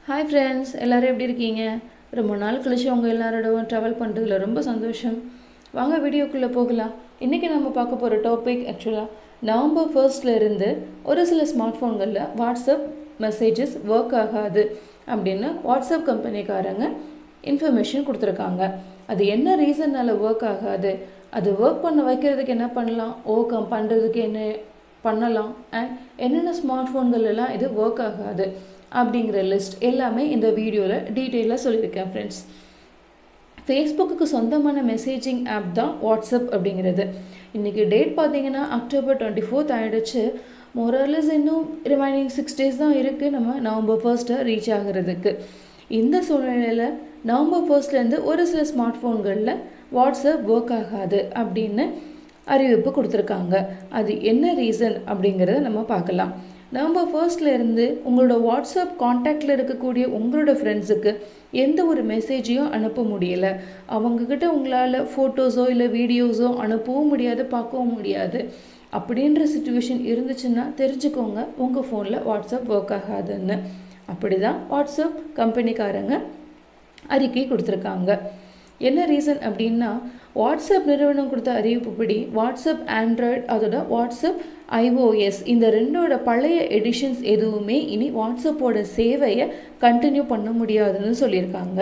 hi friends எல்லோரும் எப்படி இருக்கீங்க ரொம்ப நாள் கழிச்சு அவங்க எல்லாரோடவும் ட்ராவல் பண்ணுறதுல ரொம்ப சந்தோஷம் வாங்க வீடியோக்குள்ளே போகலாம் இன்றைக்கி நம்ம பார்க்க போகிற டாபிக் ஆக்சுவலாக நவம்பர் ஃபர்ஸ்ட்ல இருந்து ஒரு சில ஸ்மார்ட் ஃபோன்களில் வாட்ஸ்அப் மெசேஜஸ் ஒர்க் ஆகாது அப்படின்னு வாட்ஸ்அப் கம்பெனிக்காரங்க இன்ஃபர்மேஷன் கொடுத்துருக்காங்க அது என்ன ரீசன்னால ஒர்க் ஆகாது அது ஒர்க் பண்ண வைக்கிறதுக்கு என்ன பண்ணலாம் ஓவர் கம் பண்ணுறதுக்கு என்ன பண்ணலாம் அண்ட் என்னென்ன ஸ்மார்ட் ஃபோன்கள் எல்லாம் இது ஒர்க் ஆகாது அப்படிங்கிற லிஸ்ட் எல்லாமே இந்த வீடியோவில் டீட்டெயிலாக சொல்லியிருக்கேன் ஃப்ரெண்ட்ஸ் ஃபேஸ்புக்கு சொந்தமான மெசேஜிங் ஆப் தான் வாட்ஸ்அப் அப்படிங்கிறது இன்றைக்கி டேட் பார்த்தீங்கன்னா அக்டோபர் டுவெண்ட்டி ஃபோர்த் ஆகிடுச்சு மொரலஸ் இன்னும் ரிமைனிங் சிக்ஸ் டேஸ் தான் இருக்குது நம்ம நவம்பர் ஃபர்ஸ்ட்டை ரீச் ஆகிறதுக்கு இந்த சூழ்நிலையில் நவம்பர் ஃபர்ஸ்ட்லேருந்து ஒரு சில ஸ்மார்ட் ஃபோன்களில் வாட்ஸ்அப் ஒர்க் ஆகாது அப்படின்னு அறிவிப்பு கொடுத்துருக்காங்க அது என்ன ரீசன் அப்படிங்கிறத நம்ம பார்க்கலாம் நவம்பர் ஃபர்ஸ்ட்லேருந்து உங்களோட வாட்ஸ்அப் காண்டாக்டில் இருக்கக்கூடிய உங்களோட ஃப்ரெண்ட்ஸுக்கு எந்த ஒரு மெசேஜையும் அனுப்ப முடியலை அவங்கக்கிட்ட உங்களால் ஃபோட்டோஸோ இல்லை வீடியோஸோ அனுப்பவும் முடியாது பார்க்கவும் முடியாது அப்படின்ற சுச்சுவேஷன் இருந்துச்சுன்னா தெரிஞ்சுக்கோங்க உங்கள் ஃபோனில் வாட்ஸ்அப் ஒர்க் ஆகாதுன்னு அப்படி தான் வாட்ஸ்அப் கம்பெனிக்காரங்க அறிக்கை கொடுத்துருக்காங்க என்ன ரீசன் அப்படின்னா வாட்ஸ்அப் நிறுவனம் கொடுத்த அறிவிப்புப்படி வாட்ஸ்அப் ஆண்ட்ராய்டு அதோட வாட்ஸ்அப் ஐஓஎஸ் இந்த ரெண்டோட பழைய எடிஷன்ஸ் எதுவுமே இனி வாட்ஸ்அப்போட சேவையை கண்டினியூ பண்ண முடியாதுன்னு சொல்லியிருக்காங்க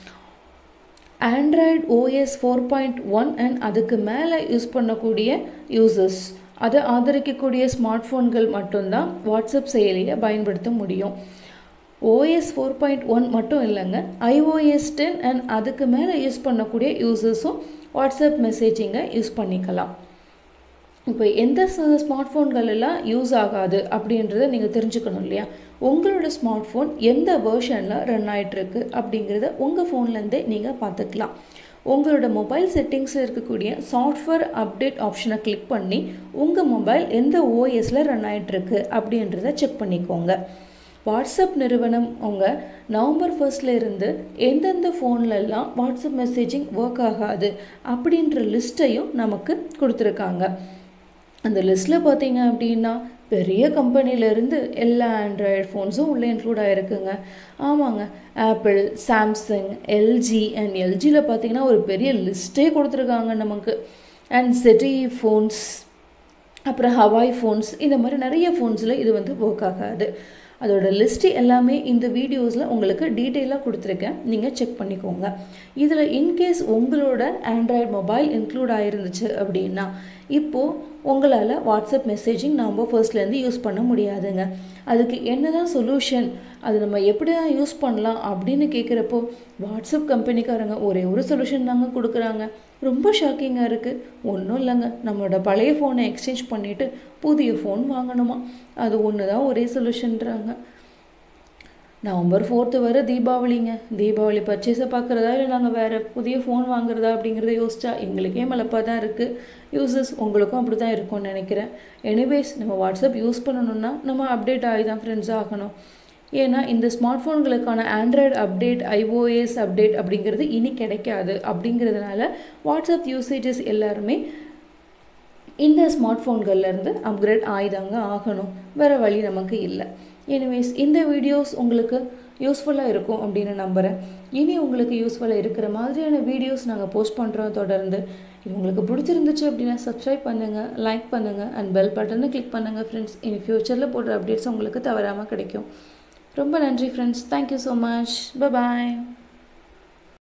Android OS four point one and அதுக்கு மேலே யூஸ் பண்ணக்கூடிய யூசர்ஸ் அதை ஆதரிக்கக்கூடிய ஸ்மார்ட் ஃபோன்கள் மட்டும்தான் வாட்ஸ்அப் செயலியை பயன்படுத்த முடியும் ஓஎஸ் ஃபோர் பாயிண்ட் ஒன் மட்டும் இல்லைங்க ஐஓஎஸ் டென் அண்ட் அதுக்கு மேலே யூஸ் பண்ணக்கூடிய யூசர்ஸும் வாட்ஸ்அப் மெசேஜிங்கை யூஸ் பண்ணிக்கலாம் இப்போ எந்த ஸ்மார்ட் ஃபோன்கள் எல்லாம் யூஸ் ஆகாது அப்படின்றத நீங்கள் தெரிஞ்சுக்கணும் இல்லையா உங்களோட ஸ்மார்ட் ஃபோன் எந்த வேர்ஷனில் ரன் ஆகிட்டுருக்கு அப்படிங்கிறத உங்கள் ஃபோன்லேருந்தே நீங்கள் பார்த்துக்கலாம் உங்களோட மொபைல் செட்டிங்ஸில் இருக்கக்கூடிய சாஃப்ட்வேர் அப்டேட் ஆப்ஷனை கிளிக் பண்ணி உங்கள் மொபைல் எந்த ஓஎஸில் ரன் ஆகிட்டுருக்கு அப்படின்றத செக் பண்ணிக்கோங்க வாட்ஸ்அப் நிறுவனம் அவங்க நவம்பர் ஃபர்ஸ்ட்ல இருந்து எந்தெந்த ஃபோன்லலாம் வாட்ஸ்அப் மெசேஜிங் ஒர்க் ஆகாது அப்படின்ற லிஸ்ட்டையும் நமக்கு கொடுத்துருக்காங்க அந்த லிஸ்ட்டில் பார்த்தீங்க அப்படின்னா பெரிய கம்பெனிலேருந்து எல்லா ஆண்ட்ராய்டு ஃபோன்ஸும் உள்ளே இன்க்ளூட் ஆகிருக்குங்க ஆமாங்க ஆப்பிள் சாம்சங் எல்ஜி அண்ட் எல்ஜியில் பார்த்தீங்கன்னா ஒரு பெரிய லிஸ்ட்டே கொடுத்துருக்காங்க நமக்கு அண்ட் செட்டி ஃபோன்ஸ் அப்புறம் ஹவாய் ஃபோன்ஸ் இந்த மாதிரி நிறைய ஃபோன்ஸில் இது வந்து ஒர்க் ஆகாது அதோட லிஸ்ட்டு எல்லாமே இந்த வீடியோஸில் உங்களுக்கு டீட்டெயிலாக கொடுத்துருக்கேன் நீங்கள் செக் பண்ணிக்கோங்க இதில் இன்கேஸ் உங்களோட ஆண்ட்ராய்டு மொபைல் இன்க்ளூட் ஆகிருந்துச்சு அப்படின்னா இப்போது உங்களால் வாட்ஸ்அப் மெசேஜிங் நவம்பர் ஃபர்ஸ்ட்லேருந்து யூஸ் பண்ண முடியாதுங்க அதுக்கு என்ன தான் சொல்யூஷன் அது நம்ம எப்படி தான் யூஸ் பண்ணலாம் அப்படின்னு கேட்குறப்போ வாட்ஸ்அப் கம்பெனிக்காரங்க ஒரே ஒரு சொல்யூஷன் தாங்க கொடுக்குறாங்க ரொம்ப ஷாக்கிங்காக இருக்குது ஒன்றும் இல்லைங்க நம்மளோட பழைய ஃபோனை எக்ஸ்சேஞ்ச் பண்ணிவிட்டு புதிய ஃபோன் வாங்கணுமா அது ஒன்று தான் ஒரே சொல்யூஷன்றாங்க நவம்பர் ஃபோர்த்து வர தீபாவளிங்க தீபாவளி பர்ச்சேஸை பார்க்குறதா இல்லை நாங்கள் வேறு புதிய ஃபோன் வாங்குறதா அப்படிங்கிறத யோசிச்சா எங்களுக்கே மலப்பாக தான் இருக்குது யூசஸ் உங்களுக்கும் அப்படி தான் இருக்கும்னு நினைக்கிறேன் எனிவேஸ் நம்ம வாட்ஸ்அப் யூஸ் பண்ணணுன்னா நம்ம அப்டேட் ஆகி தான் ஃப்ரெண்ட்ஸ் ஆகணும் ஏன்னா இந்த ஸ்மார்ட் ஃபோன்களுக்கான ஆண்ட்ராய்டு அப்டேட் ஐஓஎஸ் அப்டேட் அப்படிங்கிறது இனி கிடைக்காது அப்படிங்கிறதுனால வாட்ஸ்அப் யூசேஜஸ் எல்லாருமே இந்த ஸ்மார்ட் ஃபோன்கள்லேருந்து அப்கிரேட் ஆகிதாங்க ஆகணும் வேறு வழி நமக்கு இல்லை எனிவேஸ் இந்த வீடியோஸ் உங்களுக்கு யூஸ்ஃபுல்லாக இருக்கும் அப்படின்னு நம்புகிறேன் இனி உங்களுக்கு யூஸ்ஃபுல்லாக இருக்கிற மாதிரியான வீடியோஸ் நாங்கள் போஸ்ட் பண்ணுறோம் தொடர்ந்து இது உங்களுக்கு பிடிச்சிருந்துச்சு அப்படின்னா சப்ஸ்கிரைப் பண்ணுங்கள் லைக் பண்ணுங்கள் அண்ட் பெல் பட்டனை கிளிக் பண்ணுங்கள் ஃப்ரெண்ட்ஸ் இனி ஃப்யூச்சரில் போடுற அப்டேட்ஸ் உங்களுக்கு தவறாமல் கிடைக்கும் ரொம்ப நன்றி ஃப்ரெண்ட்ஸ் தேங்க்யூ ஸோ மச் பாய்